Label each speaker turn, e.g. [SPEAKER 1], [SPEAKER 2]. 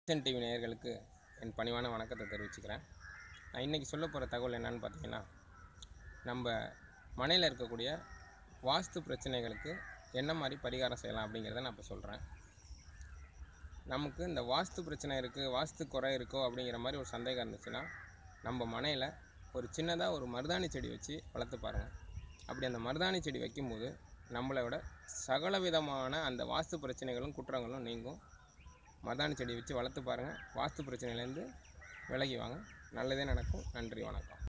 [SPEAKER 1] kitchen TV நேயர்களுக்கு என் பணிவான வணக்கத்தை தெரிவிச்சுக்கிறேன் நான் இன்றைக்கி சொல்ல போகிற தகவல் என்னன்னு பார்த்தீங்கன்னா நம்ம மனையில் இருக்கக்கூடிய வாஸ்து பிரச்சனைகளுக்கு என்ன மாதிரி பரிகாரம் செய்யலாம் அப்படிங்கிறத நான் இப்போ சொல்கிறேன் நமக்கு இந்த வாஸ்து பிரச்சனை இருக்குது வாஸ்து குறை இருக்கோ அப்படிங்கிற மாதிரி ஒரு சந்தேகம் இருந்துச்சுன்னா நம்ம மனையில் ஒரு சின்னதாக ஒரு மருதாணி செடி வச்சு வளர்த்து பாருங்கள் அப்படி அந்த மருதாணி செடி வைக்கும்போது நம்மளோட சகல விதமான அந்த வாஸ்து பிரச்சனைகளும் குற்றங்களும் நீங்கும் மருதாணி செடி வச்சு வளர்த்து பாருங்கள் வாஸ்து பிரச்சனையிலேருந்து விலகி வாங்க நல்லதே நடக்கும் நன்றி வணக்கம்